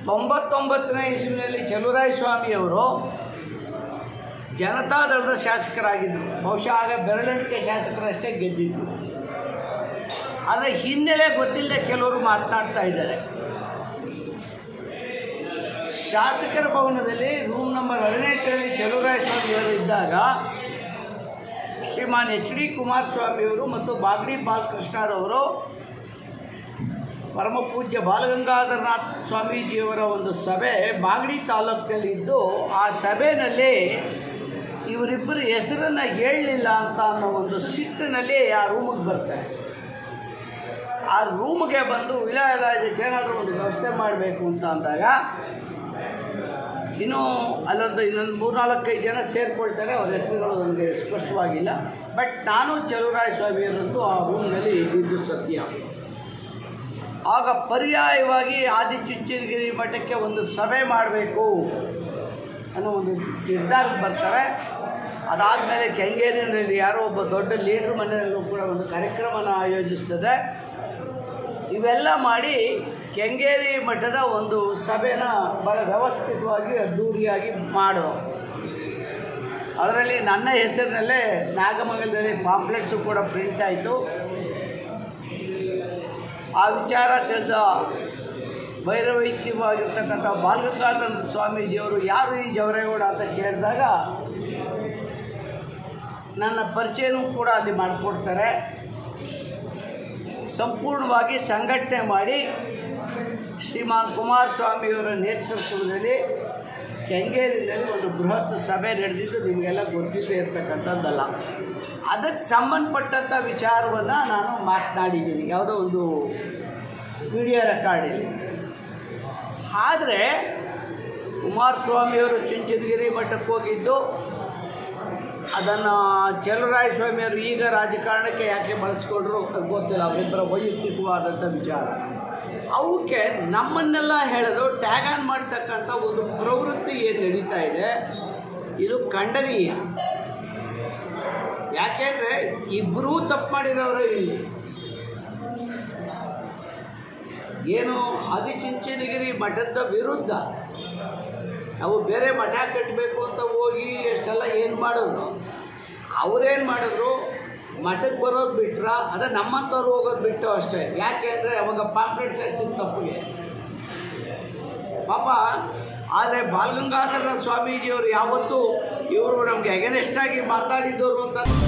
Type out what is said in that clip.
ತೊಂಬತ್ತೊಂಬತ್ತನೇ ಇಸ್ವಿನಲ್ಲಿ ಚಲುವರಾಯ ಸ್ವಾಮಿಯವರು ಜನತಾದಳದ ಶಾಸಕರಾಗಿದ್ದರು ಬಹುಶಃ ಆಗ ಬೆರಳೆಣಿಕೆ ಶಾಸಕರಷ್ಟೇ ಗೆದ್ದಿದ್ದು ಆದರೆ ಹಿನ್ನೆಲೆ ಗೊತ್ತಿಲ್ಲದೆ ಕೆಲವರು ಮಾತನಾಡ್ತಾ ಇದ್ದಾರೆ ಶಾಸಕರ ಭವನದಲ್ಲಿ ರೂಮ್ ನಂಬರ್ ಹದಿನೆಂಟರಲ್ಲಿ ಚಲುವರಾಯ ಸ್ವಾಮಿಯವರು ಇದ್ದಾಗ ಶ್ರೀಮಾನ್ ಎಚ್ ಡಿ ಕುಮಾರಸ್ವಾಮಿಯವರು ಮತ್ತು ಬಾಗ್ಡಿ ಬಾಲಕೃಷ್ಣರವರು ಪರಮ ಪೂಜ್ಯ ಬಾಲಗಂಗಾಧರನಾಥ ಸ್ವಾಮೀಜಿಯವರ ಒಂದು ಸಭೆ ಮಾಗಡಿ ತಾಲೂಕಿನಲ್ಲಿ ಇದ್ದು ಆ ಸಭೆಯಲ್ಲಿ ಇವರಿಬ್ಬರು ಹೆಸರನ್ನು ಹೇಳಲಿಲ್ಲ ಅಂತ ಅನ್ನೋ ಒಂದು ಸಿಟ್ಟಿನಲ್ಲಿ ಆ ರೂಮಿಗೆ ಬರ್ತಾರೆ ಆ ರೂಮ್ಗೆ ಬಂದು ವಿಲಯ ಇದಕ್ಕೆ ಏನಾದರೂ ಒಂದು ವ್ಯವಸ್ಥೆ ಮಾಡಬೇಕು ಅಂತ ಅಂದಾಗ ಇನ್ನೂ ಅಲ್ಲೊಂದು ಇನ್ನೊಂದು ಮೂರ್ನಾಲ್ಕೈದು ಜನ ಸೇರಿಕೊಳ್ತಾರೆ ಅವ್ರ ಹೆಸರುಗಳು ನನಗೆ ಸ್ಪಷ್ಟವಾಗಿಲ್ಲ ಬಟ್ ನಾನು ಚಲುವರಾಯ ಸ್ವಾಮಿಯವರಂತೂ ಆ ರೂಮ್ನಲ್ಲಿ ಇದ್ದಿದ್ದು ಸತ್ಯ ಆಗ ಪರ್ಯಾಯವಾಗಿ ಆದಿಚುಂಚನಗಿರಿ ಮಠಕ್ಕೆ ಒಂದು ಸಭೆ ಮಾಡಬೇಕು ಅನ್ನೋ ಒಂದು ನಿರ್ಧಾರಕ್ಕೆ ಬರ್ತಾರೆ ಅದಾದಮೇಲೆ ಕೆಂಗೇರಿನಲ್ಲಿ ಯಾರೋ ಒಬ್ಬ ದೊಡ್ಡ ಲೀಡ್ರ್ ಮನೆಯಲ್ಲೂ ಕೂಡ ಒಂದು ಕಾರ್ಯಕ್ರಮನ ಆಯೋಜಿಸ್ತದೆ ಇವೆಲ್ಲ ಮಾಡಿ ಕೆಂಗೇರಿ ಮಠದ ಒಂದು ಸಭೆನ ಭಾಳ ವ್ಯವಸ್ಥಿತವಾಗಿ ಅದ್ಧೂರಿಯಾಗಿ ಮಾಡೋ ಅದರಲ್ಲಿ ನನ್ನ ಹೆಸರಿನಲ್ಲೇ ನಾಗಮಂಗಲದಲ್ಲಿ ಪಾಂಪ್ಲೆಟ್ಸು ಕೂಡ ಪ್ರಿಂಟ್ ಆಯಿತು ಆ ವಿಚಾರ ತಿಳಿದ ಭೈರವೈಕ್ಯವಾಗಿರ್ತಕ್ಕಂಥ ಬಾಲಗಂಗಾಧರ ಸ್ವಾಮೀಜಿಯವರು ಯಾರು ಈ ಜವರೇಗೌಡ ಅಂತ ಕೇಳಿದಾಗ ನನ್ನ ಪರಿಚಯನೂ ಕೂಡ ಅಲ್ಲಿ ಮಾಡಿಕೊಡ್ತಾರೆ ಸಂಪೂರ್ಣವಾಗಿ ಸಂಘಟನೆ ಮಾಡಿ ಶ್ರೀಮಾನ್ ಕುಮಾರಸ್ವಾಮಿಯವರ ನೇತೃತ್ವದಲ್ಲಿ ಕೆಂಗೇರಿನಲ್ಲಿ ಒಂದು ಬೃಹತ್ ಸಭೆ ನಡೆದಿದ್ದು ನಿಮಗೆಲ್ಲ ಗೊತ್ತಿಲ್ಲದೆ ಇರ್ತಕ್ಕಂಥದ್ದಲ್ಲ ಅದಕ್ಕೆ ಸಂಬಂಧಪಟ್ಟಂಥ ವಿಚಾರವನ್ನು ನಾನು ಮಾತನಾಡಿದ್ದೀನಿ ಯಾವುದೋ ಒಂದು ವಿಡಿಯೋ ರೆಕಾರ್ಡಲ್ಲಿ ಆದರೆ ಕುಮಾರಸ್ವಾಮಿಯವರು ಚುಂಚನಗಿರಿ ಮಠಕ್ಕೆ ಹೋಗಿದ್ದು ಅದನ್ನು ಚಲುವರಾಯ ಸ್ವಾಮಿಯವರು ಈಗ ರಾಜಕಾರಣಕ್ಕೆ ಯಾಕೆ ಬಳಸ್ಕೊಂಡ್ರು ಅದು ಗೊತ್ತಿಲ್ಲ ಅವರಿಬ್ಬರ ವೈಯಕ್ತಿಕವಾದಂಥ ವಿಚಾರ ಅವಕ್ಕೆ ನಮ್ಮನ್ನೆಲ್ಲ ಹೇಳೋದು ಟ್ಯಾಗ್ ಆನ್ ಮಾಡ್ತಕ್ಕಂಥ ಒಂದು ಪ್ರವೃತ್ತಿ ಏನು ನಡೀತಾ ಇದೆ ಇದು ಖಂಡನೀಯ ಯಾಕೆಂದರೆ ಇಬ್ಬರೂ ತಪ್ಪು ಮಾಡಿರೋರು ಇಲ್ಲಿ ಏನು ಆದಿಚುಂಚನಗಿರಿ ಮಠದ ವಿರುದ್ಧ ನಾವು ಬೇರೆ ಮಠ ಕಟ್ಟಬೇಕು ಅಂತ ಹೋಗಿ ಎಷ್ಟೆಲ್ಲ ಏನು ಮಾಡಿದ್ರು ಅವ್ರೇನು ಮಾಡಿದ್ರು ಮಠಕ್ಕೆ ಬರೋದು ಬಿಟ್ರ ಅದೇ ನಮ್ಮಂಥವ್ರು ಹೋಗೋದು ಬಿಟ್ಟು ಅಷ್ಟೇ ಯಾಕೆ ಅಂದರೆ ಅವಾಗ ಪಾಂಪ್ಲೆಟ್ಸ್ ಹಾಕ್ಸಿದ ತಪ್ಪಿಗೆ ಪಾಪ ಆದರೆ ಬಾಲಗಂಗಾಧರ ಸ್ವಾಮೀಜಿಯವರು ಯಾವತ್ತೂ ಇವರು ನಮಗೆ ಅಗೇನೆಸ್ಟಾಗಿ ಮಾತಾಡಿದವರು ಅಂತ